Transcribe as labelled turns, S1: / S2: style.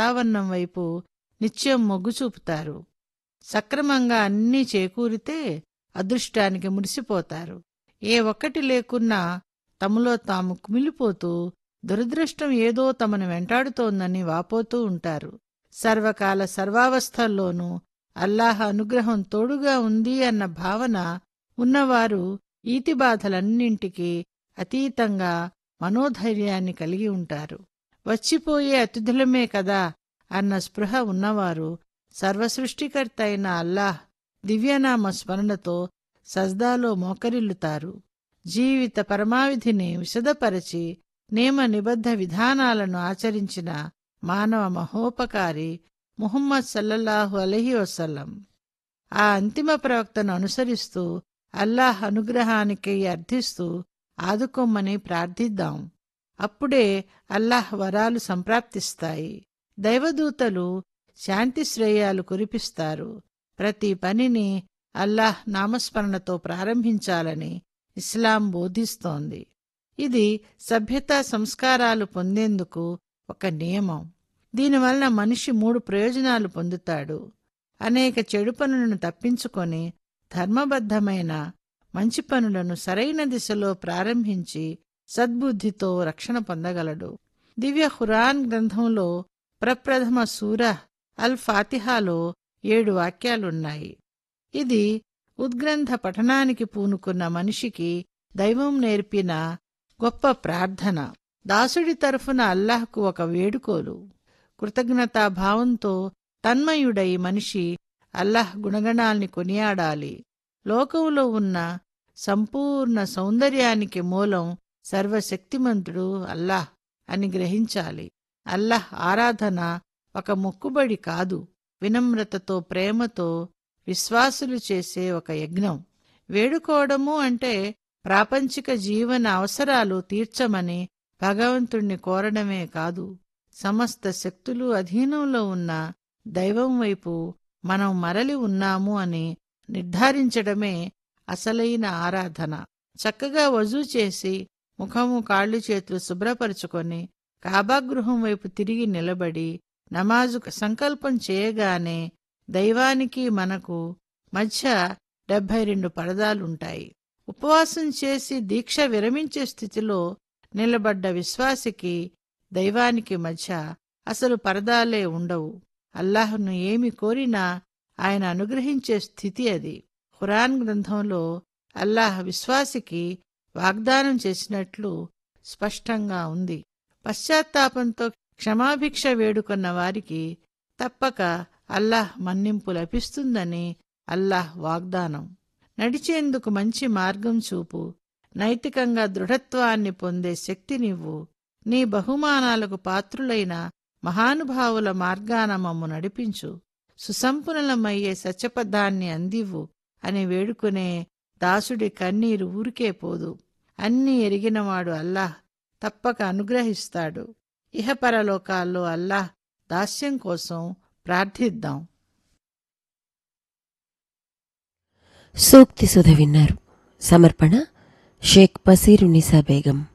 S1: వాతావరణం వైపు నిత్యం మొగ్గు చూపుతారు సక్రమంగా అన్నీ చేకూరితే అదృష్టానికి మురిసిపోతారు ఏ ఒక్కటి లేకున్నా తమలో తాము కుమిలిపోతూ దురదృష్టం ఏదో తమను వెంటాడుతోందని వాపోతూ ఉంటారు సర్వకాల సర్వావస్థల్లోనూ అల్లాహ్ అనుగ్రహం తోడుగా ఉంది అన్న భావన ఉన్నవారు ఈతి బాధలన్నింటికీ అతీతంగా మనోధైర్యాన్ని కలిగి ఉంటారు వచ్చిపోయే అతిథులమే కదా అన్న స్పృహ ఉన్నవారు సర్వసృష్టికర్త అయిన అల్లాహ్ దివ్యనామ స్మరణతో సజ్దాలో మోకరిల్లుతారు జీవిత పరమావిధిని విశదపరచి నియమ నిబద్ధ విధానాలను ఆచరించిన మానవ మహోపకారి ముహమ్మద్ సల్లల్లాహు అలహి వసల్లం ఆ అంతిమ ప్రవక్తను అనుసరిస్తూ అల్లాహ్ అనుగ్రహానికి అర్థిస్తూ ఆదుకోమని ప్రార్థిద్దాం అప్పుడే అల్లాహ్ వరాలు సంప్రాప్తిస్తాయి దైవదూతలు శాంతి శ్రేయాలు కురిపిస్తారు ప్రతి పనిని అల్లాహ్ నామస్మరణతో ప్రారంభించాలని ఇస్లాం బోధిస్తోంది ఇది సభ్యతా సంస్కారాలు పొందేందుకు ఒక నియమం దీనివలన మనిషి మూడు ప్రయోజనాలు పొందుతాడు అనేక చెడు పనులను తప్పించుకొని ధర్మబద్ధమైన మంచి పనులను సరైన దిశలో ప్రారంభించి సద్బుద్ధితో రక్షణ పొందగలడు దివ్య ఖురాన్ గ్రంథంలో ప్రప్రథమ సూర అల్ ఫాతిహాలో ఏడు వాక్యాలున్నాయి ఇది ఉద్గ్రంథ పఠనానికి పూనుకున్న మనిషికి దైవం నేర్పిన గొప్ప ప్రార్థన దాసుడి తరఫున అల్లాహ్కు ఒక వేడుకోలు కృతజ్ఞతాభావంతో తన్మయుడై మనిషి అల్లాహ్ గుణగణాల్ని కొనియాడాలి లోకంలో ఉన్న సంపూర్ణ సౌందర్యానికి మూలం సర్వశక్తిమంతుడు అల్లాహ్ అని గ్రహించాలి అల్లాహ్ ఆరాధన ఒక మొక్కుబడి కాదు వినమ్రతతో ప్రేమతో విశ్వాసులు చేసే ఒక యజ్ఞం వేడుకోవడము అంటే ప్రాపంచిక జీవన అవసరాలు తీర్చమని భగవంతుణ్ణి కోరడమే కాదు సమస్త శక్తులు అధీనంలో ఉన్న దైవం వైపు మనం మరలి ఉన్నాము అని నిర్ధారించడమే అసలైన ఆరాధన చక్కగా వజూ చేసి ముఖము కాళ్ళు చేతులు శుభ్రపరుచుకొని కాబాగృహం వైపు తిరిగి నిలబడి నమాజు సంకల్పం చేయగానే దైవానికి మనకు మధ్య డెబ్బై రెండు పరదాలుంటాయి ఉపవాసం చేసి దీక్ష విరమించే స్థితిలో నిలబడ్డ విశ్వాసికి దైవానికి మధ్య అసలు పరదాలే ఉండవు అల్లాహ్ను ఏమి కోరినా ఆయన అనుగ్రహించే స్థితి అది ఖురాన్ గ్రంథంలో అల్లాహ్ విశ్వాసికి వాగ్దానం చేసినట్లు స్పష్టంగా ఉంది పశ్చాత్తాపంతో క్షమాభిక్ష వేడుకున్న వారికి తప్పక అల్లాహ్ మన్నింపు లభిస్తుందని అల్లాహ్ వాగ్దానం నడిచేందుకు మంచి మార్గం చూపు నైతికంగా దృఢత్వాన్ని పొందే శక్తినివ్వు నీ బహుమానాలకు పాత్రులైన మహానుభావుల మార్గాన మమ్ము నడిపించు సుసంపన్నులమయ్యే సత్యపదాన్ని అందివ్వు అని వేడుకునే దాసుడి కన్నీరు ఊరికే పోదు అన్నీ ఎరిగినవాడు అల్లాహ్ తప్పక అనుగ్రహిస్తాడు ఇహపరలోకాల్లో అల్లాహ్ దాస్యం కోసం ప్రార్థిద్దాం
S2: సూక్తి సుధ విన్నారు సమర్పణ షేక్ బసీరు నిసా బేగం